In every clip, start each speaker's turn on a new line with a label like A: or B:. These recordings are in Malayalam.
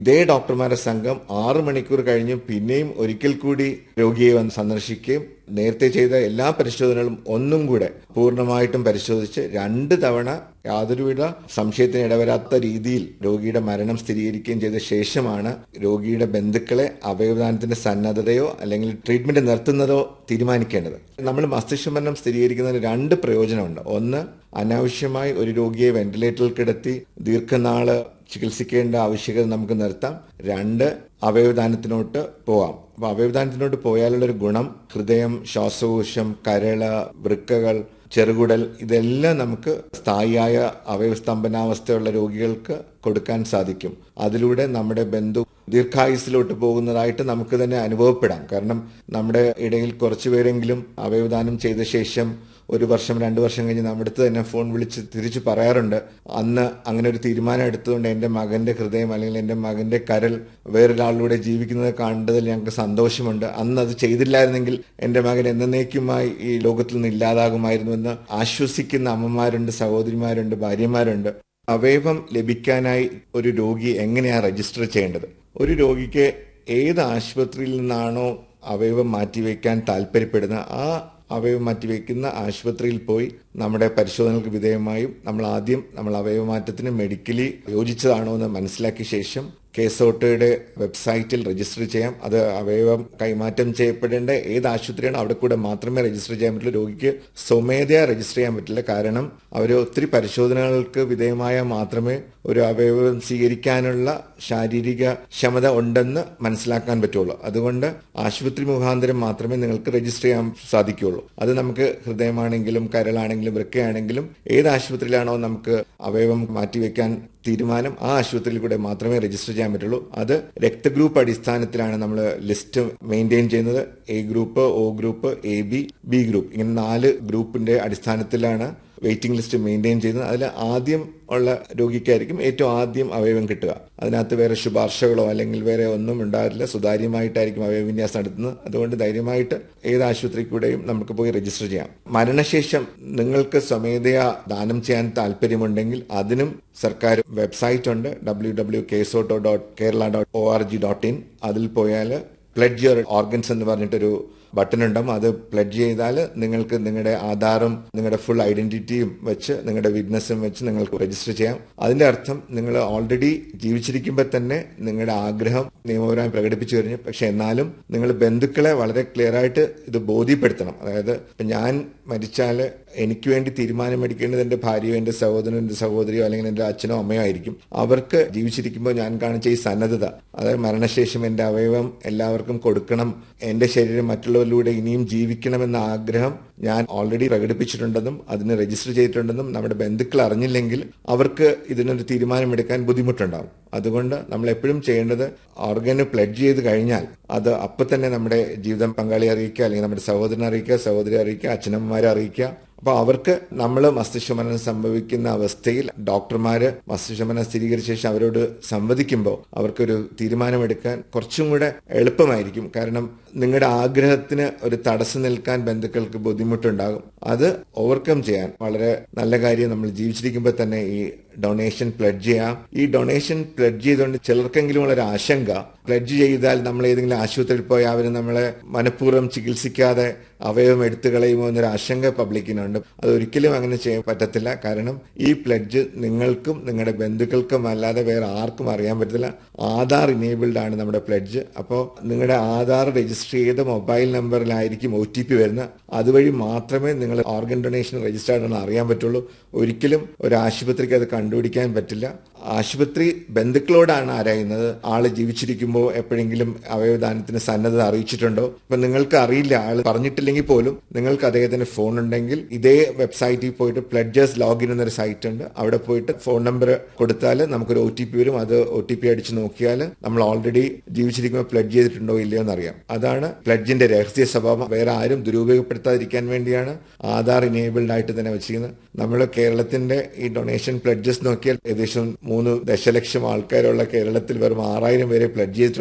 A: ഇതേ ഡോക്ടർമാരുടെ സംഘം ആറ് മണിക്കൂർ കഴിഞ്ഞ് പിന്നെയും ഒരിക്കൽ കൂടി രോഗിയെ വന്ന് സന്ദർശിക്കുകയും നേരത്തെ ചെയ്ത എല്ലാ പരിശോധനകളും ഒന്നും കൂടെ പൂർണ്ണമായിട്ടും പരിശോധിച്ച് രണ്ട് തവണ യാതൊരുവിധ സംശയത്തിന് ഇടവരാത്ത രീതിയിൽ രോഗിയുടെ മരണം സ്ഥിരീകരിക്കുകയും ചെയ്ത ശേഷമാണ് രോഗിയുടെ ബന്ധുക്കളെ അവയവദാനത്തിന്റെ സന്നദ്ധതയോ അല്ലെങ്കിൽ ട്രീറ്റ്മെന്റ് നിർത്തുന്നതോ തീരുമാനിക്കേണ്ടത് നമ്മൾ മസ്തിഷ്ക മരണം സ്ഥിരീകരിക്കുന്നതിന് രണ്ട് പ്രയോജനമുണ്ട് ഒന്ന് അനാവശ്യമായി ഒരു രോഗിയെ വെന്റിലേറ്ററിൽ കിടത്തി ദീർഘനാള് ചികിത്സിക്കേണ്ട ആവശ്യകത നമുക്ക് നിർത്താം രണ്ട് അവയവദാനത്തിനോട്ട് പോവാം അപ്പൊ അവയവദാനത്തിനോട്ട് പോയാലുള്ള ഒരു ഗുണം ഹൃദയം ശ്വാസകോശം കരള് വൃക്കകൾ ചെറുകുടൽ ഇതെല്ലാം നമുക്ക് സ്ഥായിയായ അവയവസ്തംഭനാവസ്ഥയുള്ള രോഗികൾക്ക് കൊടുക്കാൻ സാധിക്കും അതിലൂടെ നമ്മുടെ ബന്ധു ദീർഘായുസിലോട്ട് പോകുന്നതായിട്ട് നമുക്ക് തന്നെ അനുഭവപ്പെടാം കാരണം നമ്മുടെ ഇടയിൽ കുറച്ചുപേരെങ്കിലും അവയവദാനം ചെയ്ത ശേഷം ഒരു വർഷം രണ്ടു വർഷം കഴിഞ്ഞ് നമ്മുടെ അടുത്ത് തന്നെ ഫോൺ വിളിച്ച് തിരിച്ചു പറയാറുണ്ട് അന്ന് അങ്ങനെ ഒരു തീരുമാനം എടുത്തുകൊണ്ട് എൻ്റെ മകന്റെ ഹൃദയം അല്ലെങ്കിൽ എൻ്റെ മകന്റെ കരൽ വേറൊരാളിലൂടെ ജീവിക്കുന്നത് കണ്ടതിൽ ഞങ്ങൾക്ക് സന്തോഷമുണ്ട് അന്ന് അത് ചെയ്തില്ലായിരുന്നെങ്കിൽ എൻ്റെ മകൻ എന്നേക്കുമായി ഈ ലോകത്തിൽ നിന്ന് ഇല്ലാതാകുമായിരുന്നുവെന്ന് ആശ്വസിക്കുന്ന അമ്മമാരുണ്ട് സഹോദരിമാരുണ്ട് ഭാര്യമാരുണ്ട് അവയവം ലഭിക്കാനായി ഒരു രോഗി എങ്ങനെയാണ് രജിസ്റ്റർ ചെയ്യേണ്ടത് ഒരു രോഗിക്ക് ഏത് ആശുപത്രിയിൽ നിന്നാണോ അവയവം മാറ്റിവെക്കാൻ താല്പര്യപ്പെടുന്ന ആ അവയവം മാറ്റിവെക്കുന്ന ആശുപത്രിയിൽ പോയി നമ്മുടെ പരിശോധനകൾക്ക് വിധേയമായും നമ്മൾ ആദ്യം നമ്മൾ അവയവമാറ്റത്തിന് മെഡിക്കലി യോജിച്ചതാണോ എന്ന് മനസ്സിലാക്കിയ ശേഷം കേസോട്ടയുടെ വെബ്സൈറ്റിൽ രജിസ്റ്റർ ചെയ്യാം അത് അവയവം കൈമാറ്റം ചെയ്യപ്പെടേണ്ട ഏത് ആശുപത്രിയാണോ അവിടെ കൂടെ മാത്രമേ രജിസ്റ്റർ ചെയ്യാൻ പറ്റുള്ളൂ രോഗിക്ക് സ്വമേധയാ രജിസ്റ്റർ ചെയ്യാൻ പറ്റില്ല കാരണം അവർ ഒത്തിരി പരിശോധനകൾക്ക് വിധേയമായാൽ മാത്രമേ ഒരു അവയവം സ്വീകരിക്കാനുള്ള ശാരീരിക ക്ഷമത ഉണ്ടെന്ന് മനസ്സിലാക്കാൻ പറ്റുള്ളൂ അതുകൊണ്ട് ആശുപത്രി മുഖാന്തരം മാത്രമേ നിങ്ങൾക്ക് രജിസ്റ്റർ ചെയ്യാൻ സാധിക്കുകയുള്ളൂ അത് നമുക്ക് ഹൃദയമാണെങ്കിലും കരളാണെങ്കിലും വൃക്കയാണെങ്കിലും ഏത് ആശുപത്രിയിലാണോ നമുക്ക് അവയവം മാറ്റിവെക്കാൻ തീരുമാനം ആ ആശുപത്രിയിൽ കൂടെ മാത്രമേ രജിസ്റ്റർ ചെയ്യാൻ പറ്റുള്ളൂ അത് രക്തഗ്രൂപ്പ് അടിസ്ഥാനത്തിലാണ് നമ്മൾ ലിസ്റ്റ് മെയിൻറ്റെയിൻ ചെയ്യുന്നത് A group O group A B B group ഇങ്ങനെ നാല് ഗ്രൂപ്പിന്റെ അടിസ്ഥാനത്തിലാണ് വെയിറ്റിംഗ് ലിസ്റ്റ് മെയിൻറ്റെയിൻ ചെയ്യുന്നത് അതിൽ ആദ്യം ഉള്ള രോഗിക്കായിരിക്കും ഏറ്റവും ആദ്യം അവയവം കിട്ടുക അതിനകത്ത് വേറെ ശുപാർശകളോ അല്ലെങ്കിൽ വേറെ ഒന്നും ഉണ്ടാകില്ല സുതാര്യമായിട്ടായിരിക്കും അവയവവിന്യാസം നടത്തുന്നത് അതുകൊണ്ട് ധൈര്യമായിട്ട് ഏത് ആശുപത്രി കൂടെയും നമുക്ക് പോയി രജിസ്റ്റർ ചെയ്യാം മരണശേഷം നിങ്ങൾക്ക് സ്വമേധയാ ദാനം ചെയ്യാൻ താല്പര്യമുണ്ടെങ്കിൽ അതിനും സർക്കാർ വെബ്സൈറ്റ് ഉണ്ട് ഡബ്ല്യൂ ഡബ്ല്യൂ കേസോട്ടോ dot Kerala dot O R G dot in അതിൽ പോയാൽ പ്ലഡ് യുവർ ഓർഗൻസ് എന്ന് പറഞ്ഞിട്ടൊരു ബട്ടൺ ഉണ്ടാവും അത് പ്ലഡ് ചെയ്താൽ നിങ്ങൾക്ക് നിങ്ങളുടെ ആധാറും നിങ്ങളുടെ ഫുൾ ഐഡന്റിറ്റിയും വെച്ച് നിങ്ങളുടെ വിറ്റ്നസും വെച്ച് നിങ്ങൾക്ക് രജിസ്റ്റർ ചെയ്യാം അതിന്റെ അർത്ഥം നിങ്ങൾ ഓൾറെഡി ജീവിച്ചിരിക്കുമ്പോൾ തന്നെ നിങ്ങളുടെ ആഗ്രഹം നിയമപരമായി പ്രകടിപ്പിച്ചു കഴിഞ്ഞു പക്ഷെ എന്നാലും നിങ്ങൾ ബന്ധുക്കളെ വളരെ ക്ലിയർ ആയിട്ട് ഇത് ബോധ്യപ്പെടുത്തണം അതായത് ഇപ്പൊ ഞാൻ മരിച്ചാൽ എനിക്ക് വേണ്ടി തീരുമാനമെടുക്കേണ്ടത് എന്റെ ഭാര്യയോ എന്റെ സഹോദരനോ എന്റെ സഹോദരിയോ അല്ലെങ്കിൽ എന്റെ അച്ഛനോ അമ്മയോ ആയിരിക്കും അവർക്ക് ജീവിച്ചിരിക്കുമ്പോൾ ഞാൻ കാണിച്ച ഈ സന്നദ്ധത അതായത് മരണശേഷം എന്റെ അവയവം എല്ലാവർക്കും കൊടുക്കണം എന്റെ ശരീരം മറ്റുള്ളവരിലൂടെ ഇനിയും ജീവിക്കണമെന്ന ആഗ്രഹം ഞാൻ ഓൾറെഡി പ്രകടിപ്പിച്ചിട്ടുണ്ടെന്നും അതിന് രജിസ്റ്റർ ചെയ്തിട്ടുണ്ടെന്നും നമ്മുടെ ബന്ധുക്കൾ അറിഞ്ഞില്ലെങ്കിൽ അവർക്ക് ഇതിനൊരു തീരുമാനമെടുക്കാൻ ബുദ്ധിമുട്ടുണ്ടാവും അതുകൊണ്ട് നമ്മൾ എപ്പോഴും ചെയ്യേണ്ടത് ഓർഗന് പ്ലഡ് ചെയ്ത് കഴിഞ്ഞാൽ അത് അപ്പൊ തന്നെ നമ്മുടെ ജീവിതം പങ്കാളി അറിയിക്കുക അല്ലെങ്കിൽ നമ്മുടെ സഹോദരനെ അറിയിക്കുക സഹോദരി അറിയിക്കുക അച്ഛനമ്മമാരെ അറിയിക്കുക അപ്പൊ അവർക്ക് നമ്മൾ മസ്തിഷ്കമരണം സംഭവിക്കുന്ന അവസ്ഥയിൽ ഡോക്ടർമാര് മസ്തിഷ്കമരണം സ്ഥിരീകരിച്ച ശേഷം അവരോട് സംവദിക്കുമ്പോൾ അവർക്കൊരു തീരുമാനമെടുക്കാൻ കുറച്ചും കൂടെ എളുപ്പമായിരിക്കും കാരണം നിങ്ങളുടെ ആഗ്രഹത്തിന് ഒരു തടസ്സം നിൽക്കാൻ ബന്ധുക്കൾക്ക് ബുദ്ധിമുട്ടുണ്ടാകും അത് ഓവർകം ചെയ്യാൻ വളരെ നല്ല കാര്യം നമ്മൾ ജീവിച്ചിരിക്കുമ്പോൾ തന്നെ ഈ ഡൊണേഷൻ പ്ലഡ് ചെയ്യാം ഈ ഡൊണേഷൻ പ്ലഡ് ചെയ്തുകൊണ്ട് ചിലർക്കെങ്കിലും ഉള്ള ഒരു ആശങ്ക പ്ലഡ് ചെയ്താൽ നമ്മൾ ഏതെങ്കിലും ആശുപത്രിയിൽ പോയി അവർ നമ്മളെ മനഃപൂർവ്വം ചികിത്സിക്കാതെ അവയവം എടുത്തു കളയുമോ എന്നൊരു ആശങ്ക പബ്ലിക്കിനുണ്ട് അത് ഒരിക്കലും അങ്ങനെ ചെയ്യാൻ പറ്റത്തില്ല കാരണം ഈ പ്ലഡ്ജ് നിങ്ങൾക്കും നിങ്ങളുടെ ബന്ധുക്കൾക്കും അല്ലാതെ വേറെ ആർക്കും അറിയാൻ പറ്റത്തില്ല ആധാർ ഇനേബിൾഡ് ആണ് നമ്മുടെ പ്ലഡ്ജ് അപ്പോൾ നിങ്ങളുടെ ആധാർ രജിസ്റ്റർ ചെയ്ത മൊബൈൽ നമ്പറിലായിരിക്കും ഒ ടി പി വരുന്നത് അതുവഴി മാത്രമേ നിങ്ങൾ ഓർഗൻ ഡൊണേഷൻ രജിസ്റ്റേർഡ് ആണെന്ന് അറിയാൻ പറ്റുള്ളൂ ഒരിക്കലും ഒരു ആശുപത്രിക്ക് അത് കണ്ടുപിടിക്കാൻ പറ്റില്ല ആശുപത്രി ബന്ധുക്കളോടാണ് ആരായുന്നത് ആള് ജീവിച്ചിരിക്കുമ്പോൾ എപ്പോഴെങ്കിലും അവയവദാനത്തിന് സന്നദ്ധത അറിയിച്ചിട്ടുണ്ടോ ഇപ്പൊ നിങ്ങൾക്ക് അറിയില്ല ആൾ പറഞ്ഞിട്ടില്ലെങ്കിൽ പോലും നിങ്ങൾക്ക് അദ്ദേഹത്തിന് ഫോൺ ഉണ്ടെങ്കിൽ ഇതേ വെബ്സൈറ്റിൽ പോയിട്ട് പ്ലഡ്ജേഴ്സ് ലോഗിൻ എന്നൊരു സൈറ്റ് ഉണ്ട് അവിടെ പോയിട്ട് ഫോൺ നമ്പർ കൊടുത്താൽ നമുക്കൊരു ഒ ടി പി വരും അത് ഒ ടി പി അടിച്ച് നോക്കിയാൽ നമ്മൾ ഓൾറെഡി ജീവിച്ചിരിക്കുമ്പോൾ പ്ലഡ് ചെയ്തിട്ടുണ്ടോ ഇല്ലയോ എന്നറിയാം അതാണ് പ്ലഡ്ജിന്റെ രഹസ്യ സ്വഭാവം വേറെ ആരും ദുരുപയോഗപ്പെടുത്താതിരിക്കാൻ വേണ്ടിയാണ് ആധാർ ഇനേബിൾഡ് ആയിട്ട് തന്നെ വെച്ചിരിക്കുന്നത് നമ്മൾ കേരളത്തിന്റെ ഈ ഡൊണേഷൻ പ്ലഡ്ജസ് നോക്കിയാൽ ഏകദേശം മൂന്ന് ദശലക്ഷം ആൾക്കാരുള്ള കേരളത്തിൽ വെറും ആറായിരം പേരെ പ്ലഡ് ചെയ്തിട്ടുള്ളൂ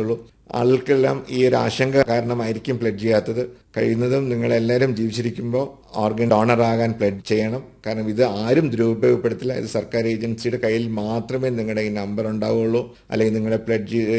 A: ആൾക്കെല്ലാം ഈ ഒരു ആശങ്ക കാരണമായിരിക്കും പ്ലെഡ് ചെയ്യാത്തത് കഴിയുന്നതും നിങ്ങൾ എല്ലാവരും ജീവിച്ചിരിക്കുമ്പോൾ ഓർഗൻ ഡോണർ ആകാൻ പ്ലെഡ് ചെയ്യണം കാരണം ഇത് ആരും ദുരുപയോഗപ്പെടുത്തില്ല ഇത് സർക്കാർ ഏജൻസിയുടെ കയ്യിൽ മാത്രമേ നിങ്ങളുടെ ഈ നമ്പർ ഉണ്ടാവുള്ളൂ അല്ലെങ്കിൽ നിങ്ങളുടെ പ്ലെഡ്